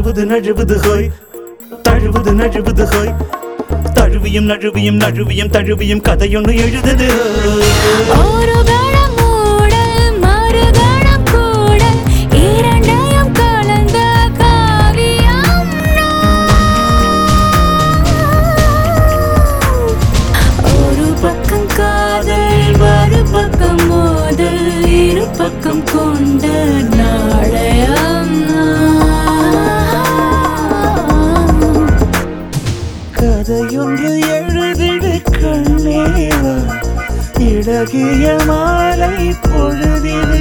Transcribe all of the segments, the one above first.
தழுவுது நழுவுது ஹோய் தழுவுது நழுவுது ஹோய் தழுவியும் நழுவியும் நழுவியும் தழுவியும் கதையொன்று எழுதுது ஒரு கணம் மூடல் மறுகணம் கூடல் இரண்டையும் கலந்த காவியம் ஒரு பக்கம் காதல் மறுபக்கம் மோதல் இரு பக்கம் கொண்ட நாடயம் கதையொன்று எழுதிடு கண்ணேவா இழகிய மாலை பொழுதிடு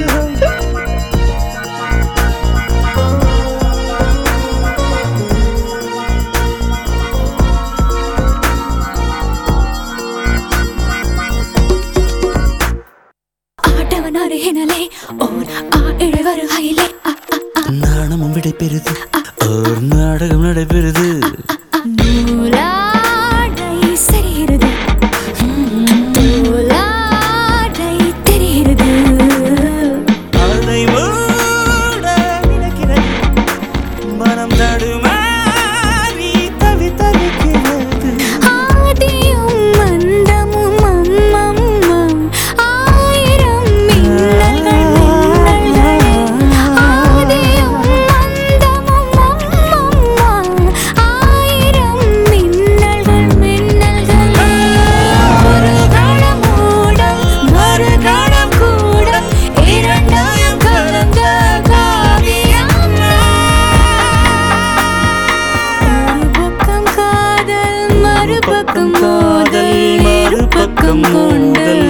ஆட்டவன் அருகினலே ஓர் ஆ இழவருகையிலே அ அ அ நாணமும் விடைபெறுது ஒரு நாடகம் நடைபெறுது நூலாடை சரிகிறது நூலாடை தெரிகிறது அதை மூட நினைக்கிறது மனம் தடுமாறி தவி தவிக்கிறது ஆதியும் மந்தமும் அம்மம்மம் ஆயிரம் மின்னல்கள் மின்னல்களே ஆதியும் மந்தமும் அம்மம்மம் ஆயிரம் மின்னல்கள் மின்னல்களே ஒரு கணம் மூடல் மறு கணம் கூடல் இரண்டையும் கலந்த காவியம் ஒரு பக்கம் காதல் மறுபக்கம் மோதல் மறுபக்கம் கொண்டு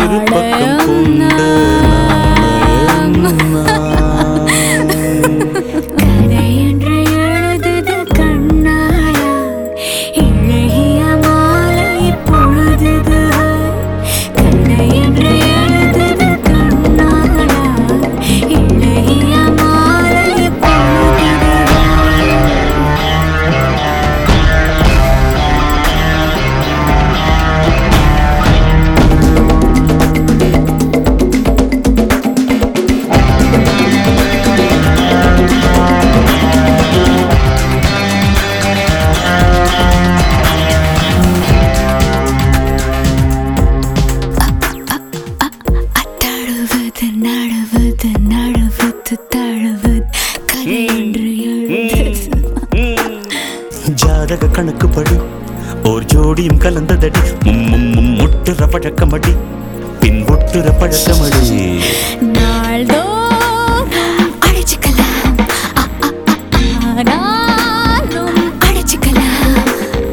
கதை என்று எழுதுது கண்ணாயா இழகிய மாலை பொழுதுது கதை என்று எழுதுது கண்ணாயா இழகிய மாலை பொழுதுது தழுவது நழுவது நழுவது தழுவது கதை என்று எழுது ஜாதக கணக்குப்படி ஓர் ஜோடியும் கலந்ததடி மும் மும் மும் முட்டுற பழக்கமடி பின் ஒட்டுற பழக்கமடி நாள்தோறும் அழைச்சுக்கலாம் அ, அ, அ, ஆனாலும் அழைச்சுக்கலாம்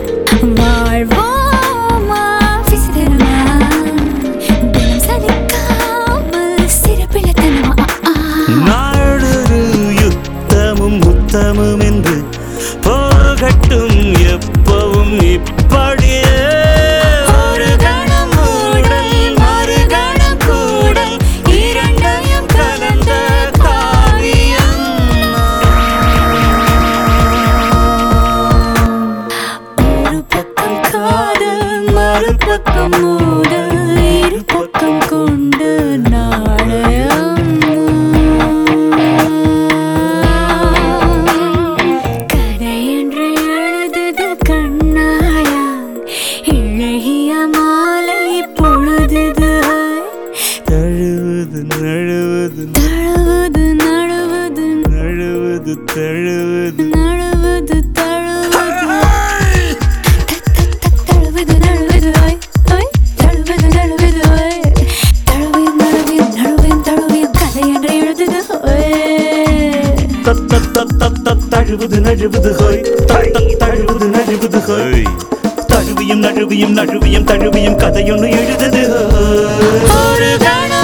வாழ்வோமா விசிறமா தினம் சலிக்காமல் சிறப்பிழத்தனமா அ, ஆ. நாடொரு யுத்தமும் முத்தமும் என்று போகட்டும் எப்பவும் இப்படியே ஒரு கணம் மூடல் மறு கணம் கூடல் இரண்டையும் கலந்த காவியம் ஒரு பக்கம் காதல் மறுபக்கம் மோதல் இரு பக்கம் கொண்டு நாடயம் கதை என்று எழுதுது கண்ணாயா இழகிய மாலை பொழுதுது தழுவது நழுவது தழுவது நழுவது நழுவது தழுவது நழுவது தழுவது தழுவது நழுவது ஓய் ஓய் தழுவது நழுவது ஓய் தழுவியும் நழுவியும் நழுவியும் தழுவியும் கதை என்று எழுதுது ஓய் தத் தத் தத் தத் தத் தழுவது நழுவது ஹோய் தத் தத் தழுவது நழுவது ஹோய் தழுவியும் நழுவியும் நழுவியும் தழுவியும் கதையொன்று எழுதுது ஹோய். ஒரு கணம்